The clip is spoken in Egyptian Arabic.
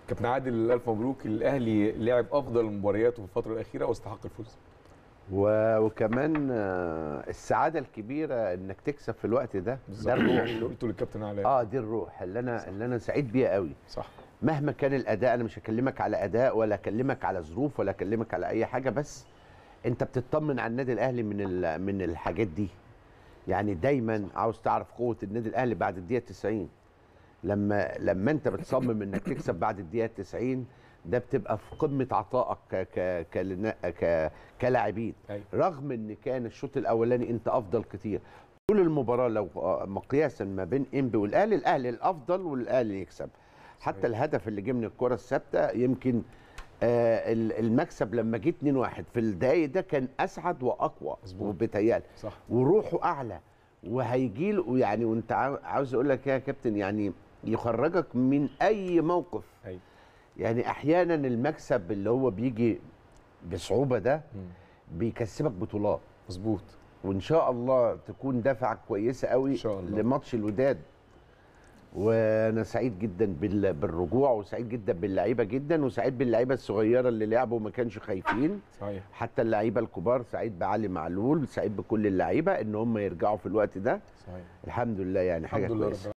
كابتن عادل الف مبروك الاهلي لعب افضل مبارياته في الفتره الاخيره واستحق الفوز و- وكمان آه، السعاده الكبيره انك تكسب في الوقت ده ده الروح اللي قلته للكابتن علاء اه دي الروح اللي انا اللي انا سعيد بيها قوي صح مهما كان الاداء انا مش هكلمك على اداء ولا اكلمك على ظروف ولا اكلمك على اي حاجه بس انت بتطمن على النادي الاهلي من ال- من الحاجات دي يعني دايما عاوز تعرف قوه النادي الاهلي بعد الدقيقه 90 لما لما انت بتصمم انك تكسب بعد الدقيقه 90 ده بتبقى في قمه عطائك ك ك كلنا- ك كلاعبين أيوة. رغم ان كان الشوط الاولاني انت افضل كتير طول المباراه لو آه، مقياسا ما بين انبي والاهلي الاهلي الافضل والاهلي يكسب حتى الهدف اللي جه من الكره الثابته يمكن آه ال- المكسب لما جه 2-1 في الدقايق ده كان اسعد واقوى مظبوط. وبيتهيألي صح وروحه اعلى وهيجي له يعني وانت عاو- عاوز اقول لك يا كابتن يعني يخرجك من اي موقف ايوه يعني احيانا المكسب اللي هو بيجي بصعوبه ده مم. بيكسبك بطولات مظبوط وان شاء الله تكون دفعه كويسه قوي إن شاء الله. لماتش الوداد وانا سعيد جدا بال- بالرجوع وسعيد جدا باللعيبه جدا وسعيد باللعيبه الصغيره اللي لعبوا وما كانش خايفين صحيح حتى اللعيبه الكبار سعيد بعلي معلول سعيد بكل اللعيبه ان هم يرجعوا في الوقت ده صحيح الحمد لله يعني حاجه الحمد لله كويسه رب